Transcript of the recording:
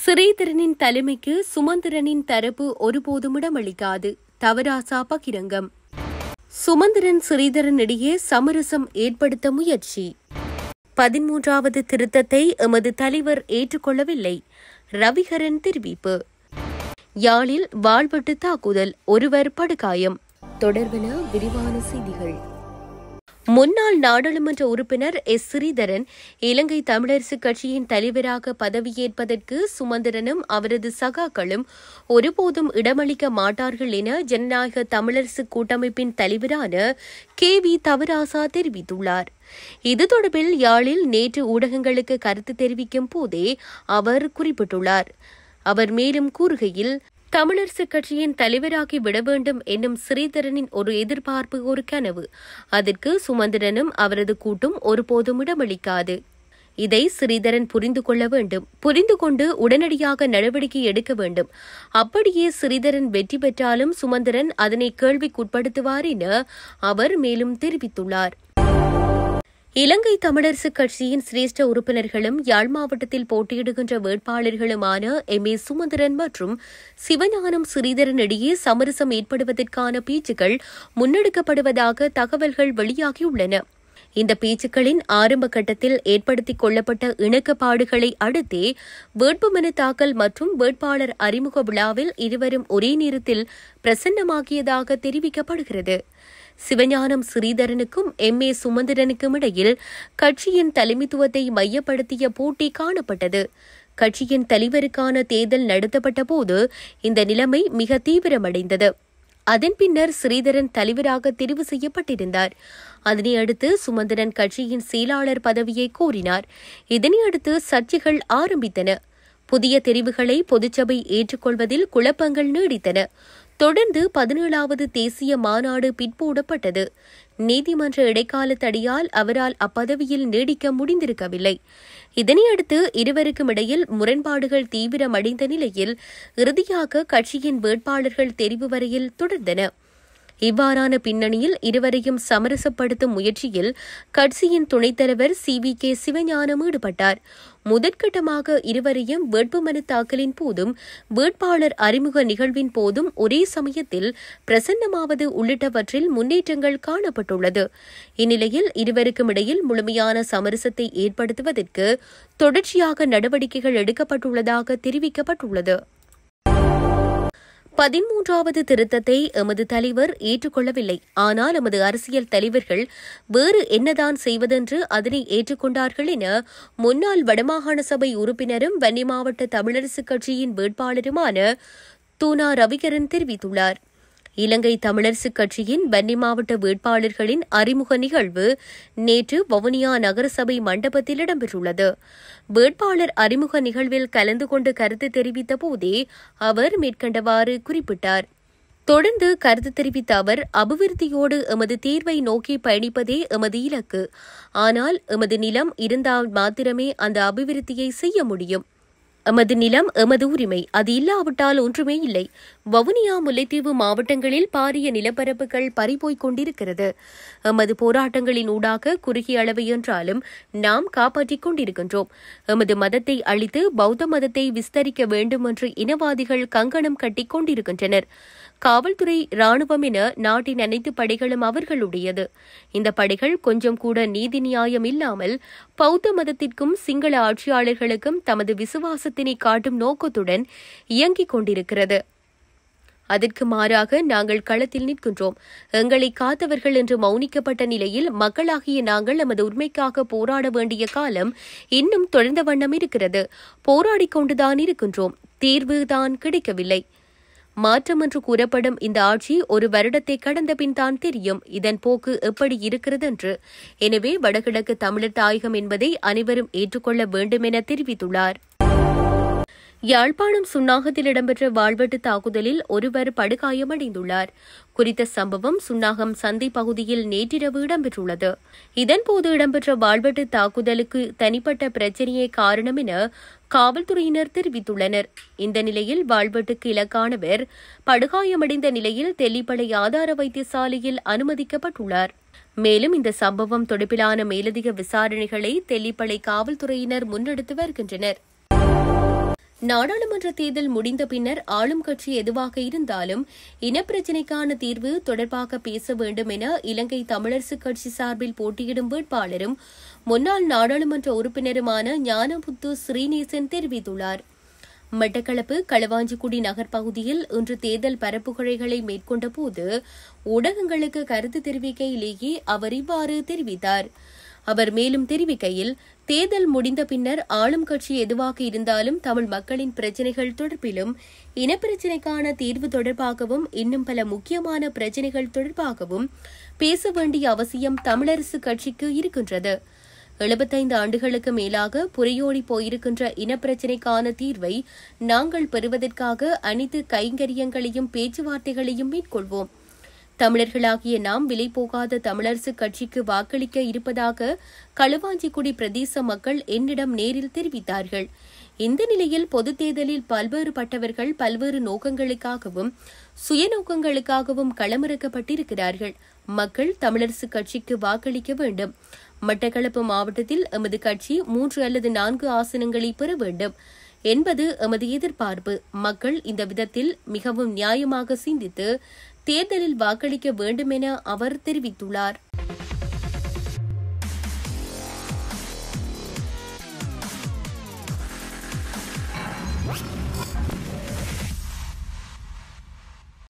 சிறீதரனின் தலைமைக்கு சுமந்திரனின் தரப்பு ஒருபோதும் இடமளிக்காது தவராசா பகிரங்கம் சுமந்திரன் ஸ்ரீதரன் இடையே சமரசம் ஏற்படுத்த முயற்சி பதிமூன்றாவது திருத்தத்தை எமது தலைவர் ஏற்றுக்கொள்ளவில்லை ரவிகரன் தெரிவிப்பு யாழில் வாழ்வெட்டு தாக்குதல் ஒருவர் படுகாயம் தொடர்பென விரிவான செய்திகள் முன்னாள் நாடாளுமன்ற உறுப்பினர் எஸ் ஸ்ரீதரன் இலங்கை தமிழரசுக் கட்சியின் தலைவராக பதவியேற்பதற்கு சுமந்திரனும் அவரது சகாக்களும் ஒருபோதும் இடமளிக்க மாட்டார்கள் என ஜனநாயக தமிழரசு கூட்டமைப்பின் தலைவரான கே வி தவராசா தெரிவித்துள்ளார் இது தொடர்பில் யாழில் நேற்று ஊடகங்களுக்கு கருத்து தெரிவிக்கும் போதே அவர் குறிப்பிட்டுள்ளார் அவர் மேலும் கூறுகையில் தமிழரசுக் கட்சியின் தலைவராகி விட வேண்டும் என்னும் ஸ்ரீதரனின் ஒரு எதிர்பார்ப்பு ஒரு கனவு அதற்கு சுமந்திரனும் அவரது கூட்டும் ஒருபோதும் இடமளிக்காது இதை ஸ்ரீதரன் புரிந்து கொள்ள வேண்டும் புரிந்து கொண்டு உடனடியாக நடவடிக்கை எடுக்க வேண்டும் அப்படியே ஸ்ரீதரன் வெற்றி பெற்றாலும் சுமந்திரன் அதனை கேள்விக்குட்படுத்துவார் என அவர் மேலும் தெரிவித்துள்ளார் இலங்கை தமிழரசுக் கட்சியின் சிரேஷ்ட உறுப்பினர்களும் யாழ் மாவட்டத்தில் போட்டியிடுகின்ற வேட்பாளர்களுமான எம் ஏ சுமந்திரன் மற்றும் சிவஞானம் ஸ்ரீதரன் இடையே சமரசம் ஏற்படுவதற்கான பேச்சுக்கள் முன்னெடுக்கப்படுவதாக தகவல்கள் வெளியாகியுள்ளன இந்த பேச்சுக்களின் ஆரம்ப கட்டத்தில் ஏற்படுத்திக் கொள்ளப்பட்ட இணக்கப்பாடுகளை அடுத்தே வேட்புமனு தாக்கல் மற்றும் வேட்பாளர் அறிமுக விழாவில் இருவரும் ஒரே நேரத்தில் பிரசன்னமாகியதாக தெரிவிக்கப்படுகிறது சிவஞானம் ஸ்ரீதரனுக்கும் எம் ஏ சுமந்திரனுக்கும் இடையில் கட்சியின் தலைமைத்துவத்தை மையப்படுத்திய போட்டி காணப்பட்டது கட்சியின் தலைவருக்கான தேர்தல் நடத்தப்பட்ட போது இந்த நிலைமை மிக தீவிரமடைந்தது அதன் பின்னர் ஸ்ரீதரன் தலைவராக தெரிவு செய்யப்பட்டிருந்தார் அதனை அடுத்து சுமந்திரன் கட்சியின் செயலாளர் பதவியை கோரினார் இதனையடுத்து சர்ச்சைகள் ஆரம்பித்தன புதிய தெரிவுகளை பொதுச்சபை ஏற்றுக்கொள்வதில் குழப்பங்கள் நீடித்தன தொடர்ந்து பதினேழாவது தேசிய மாநாடு பிற்போடப்பட்டது நீதிமன்ற இடைக்கால தடியால் அவரால் அப்பதவியில் நீடிக்க முடிந்திருக்கவில்லை இதனையடுத்து இருவருக்கும் இடையில் முரண்பாடுகள் தீவிரமடைந்த நிலையில் இறுதியாக கட்சியின் வேட்பாளர்கள் தெரிவு வரையில் தொடர்ந்தன இவ்வாறான பின்னணியில் இருவரையும் சமரசப்படுத்தும் முயற்சியில் கட்சியின் துணைத் தலைவர் சி வி கே சிவஞானம் ஈடுபட்டார் முதற்கட்டமாக இருவரையும் வேட்புமனு தாக்கலின் போதும் வேட்பாளர் அறிமுக நிகழ்வின் போதும் ஒரே சமயத்தில் பிரசன்னமாவது உள்ளிட்டவற்றில் முன்னேற்றங்கள் காணப்பட்டுள்ளது இந்நிலையில் இருவருக்கும் இடையில் முழுமையான சமரசத்தை ஏற்படுத்துவதற்கு தொடர்ச்சியாக நடவடிக்கைகள் எடுக்கப்பட்டுள்ளதாக தெரிவிக்கப்பட்டுள்ளது பதிமூன்றாவது திருத்தத்தை எமது தலைவர் ஏற்றுக்கொள்ளவில்லை ஆனால் எமது அரசியல் தலைவர்கள் வேறு என்னதான் செய்வதென்று அதனை ஏற்றுக்கொண்டார்கள் என முன்னாள் வடமாகாண சபை உறுப்பினரும் வன்னி மாவட்ட தமிழரசுக் கட்சியின் வேட்பாளருமான தூனா ரவிகரன் தெரிவித்துள்ளார் இலங்கை தமிழரசுக் கட்சியின் வன்னி மாவட்ட வேட்பாளர்களின் அறிமுக நிகழ்வு நேற்று வவுனியா நகரசபை மண்டபத்தில் இடம்பெற்றுள்ளது வேட்பாளர் அறிமுக நிகழ்வில் கலந்து கொண்டு கருத்து தெரிவித்த போதே அவர் மேற்கண்டவாறு குறிப்பிட்டார் தொடர்ந்து கருத்து தெரிவித்த அவர் அபிவிருத்தியோடு எமது தீர்வை நோக்கி பயணிப்பதே எமது இலக்கு ஆனால் எமது நிலம் இருந்தால் மாத்திரமே அந்த அபிவிருத்தியை செய்ய முடியும் எமது நிலம் எமது உரிமை அது இல்லாவிட்டால் ஒன்றுமே இல்லை வவுனியா முல்லைத்தீவு மாவட்டங்களில் பாரிய நிலப்பரப்புகள் பறிபோய்க் கொண்டிருக்கிறது எமது போராட்டங்களின் ஊடாக குறுகிய அளவு என்றாலும் நாம் காப்பாற்றிக் கொண்டிருக்கின்றோம் எமது மதத்தை அழித்து பௌத்த மதத்தை விஸ்தரிக்க வேண்டும் என்று இனவாதிகள் கங்கணம் கட்டிக் கொண்டிருக்கின்றனர் காவல்துறை ராணுவம் என நாட்டின் அனைத்து படைகளும் அவர்களுடையது இந்த படைகள் கொஞ்சம் கூட நீதி நியாயம் இல்லாமல் பௌத்த மதத்திற்கும் சிங்கள ஆட்சியாளர்களுக்கும் தமது விசுவாசத்தினை காட்டும் நோக்கத்துடன் இயங்கிக் கொண்டிருக்கிறது அதற்கு மாறாக நாங்கள் களத்தில் நிற்கின்றோம் எங்களை காத்தவர்கள் என்று மௌனிக்கப்பட்ட நிலையில் மக்களாகிய நாங்கள் நமது உரிமைக்காக போராட வேண்டிய காலம் இன்னும் தொடர்ந்த வண்ணம் இருக்கிறது போராடிக் கொண்டுதான் இருக்கின்றோம் தீர்வுதான் கிடைக்கவில்லை மாற்றம் என்று கூறப்படும் இந்த ஆட்சி ஒரு வருடத்தை கடந்த பின் தான் தெரியும் இதன் போக்கு எப்படி இருக்கிறது என்று எனவே வடகிழக்கு தமிழர் தாயகம் என்பதை அனைவரும் ஏற்றுக்கொள்ள வேண்டும் என தெரிவித்துள்ளார் யாழ்ப்பாணம் சுன்னாகத்தில் இடம்பெற்ற வாழ்வெட்டு தாக்குதலில் ஒருவர் படுகாயமடைந்துள்ளார் குறித்த சம்பவம் சுன்னாகம் சந்தை பகுதியில் நேற்றிரவு இடம்பெற்றுள்ளது இதன்போது இடம்பெற்ற வாழ்வெட்டு தாக்குதலுக்கு தனிப்பட்ட பிரச்சினையே காரணம் என காவல்துறையினர் தெரிவித்துள்ளனர் இந்த நிலையில் வாழ்வெட்டுக்கு இலக்கானவர் படுகாயமடைந்த நிலையில் தெல்லிப்பளை ஆதார வைத்தியசாலையில் அனுமதிக்கப்பட்டுள்ளார் மேலும் இந்த சம்பவம் தொடர்பிலான மேலதிக விசாரணைகளை தெல்லிப்பளை காவல்துறையினர் முன்னெடுத்து வருகின்றனர் நாடாளுமன்ற தேர்தல் முடிந்த பின்னர் ஆளும் கட்சி எதுவாக இருந்தாலும் இனப்பிரச்சினைக்கான தீர்வு தொடர்பாக பேச வேண்டும் என இலங்கை தமிழரசுக் கட்சி சார்பில் போட்டியிடும் வேட்பாளரும் முன்னாள் நாடாளுமன்ற உறுப்பினருமான ஞானமுத்து ஸ்ரீநேசன் தெரிவித்துள்ளார் மட்டக்களப்பு களவாஞ்சிக்குடி நகர் பகுதியில் இன்று தேர்தல் பரப்புரைகளை மேற்கொண்ட போது ஊடகங்களுக்கு கருத்து தெரிவிக்கையிலேயே அவர் இவ்வாறு தெரிவித்தார் அவர் மேலும் தெரிவிக்கையில் தேர்தல் முடிந்த பின்னர் ஆளும் கட்சி எதுவாக இருந்தாலும் தமிழ் மக்களின் பிரச்சினைகள் தொடர்பிலும் இனப்பிரச்சினைக்கான தீர்வு தொடர்பாகவும் இன்னும் பல முக்கியமான பிரச்சினைகள் தொடர்பாகவும் பேச வேண்டிய அவசியம் தமிழரசு கட்சிக்கு இருக்கின்றது எழுபத்தைந்து ஆண்டுகளுக்கு மேலாக புரையோடி போயிருக்கின்ற இனப்பிரச்சினைக்கான தீர்வை நாங்கள் பெறுவதற்காக அனைத்து கைங்கரியங்களையும் பேச்சுவார்த்தைகளையும் மேற்கொள்வோம் தமிழர்களாகிய நாம் விலை போகாத தமிழரசு கட்சிக்கு வாக்களிக்க இருப்பதாக களுவாஞ்சிக்குடி பிரதேச மக்கள் என்னிடம் நேரில் தெரிவித்தார்கள் இந்த நிலையில் பொதுத் தேர்தலில் பல்வேறுபட்டவர்கள் பல்வேறு நோக்கங்களுக்காகவும் சுயநோக்கங்களுக்காகவும் களமிறக்கப்பட்டிருக்கிறார்கள் மக்கள் தமிழரசு கட்சிக்கு வாக்களிக்க வேண்டும் மட்டக்களப்பு மாவட்டத்தில் எமது கட்சி மூன்று அல்லது நான்கு ஆசனங்களை பெற வேண்டும் என்பது எமது எதிர்பார்ப்பு மக்கள் இந்த விதத்தில் மிகவும் நியாயமாக சிந்தித்து தேர்தலில் வாக்களிக்க வேண்டும் என அவர் தெரிவித்துள்ளார்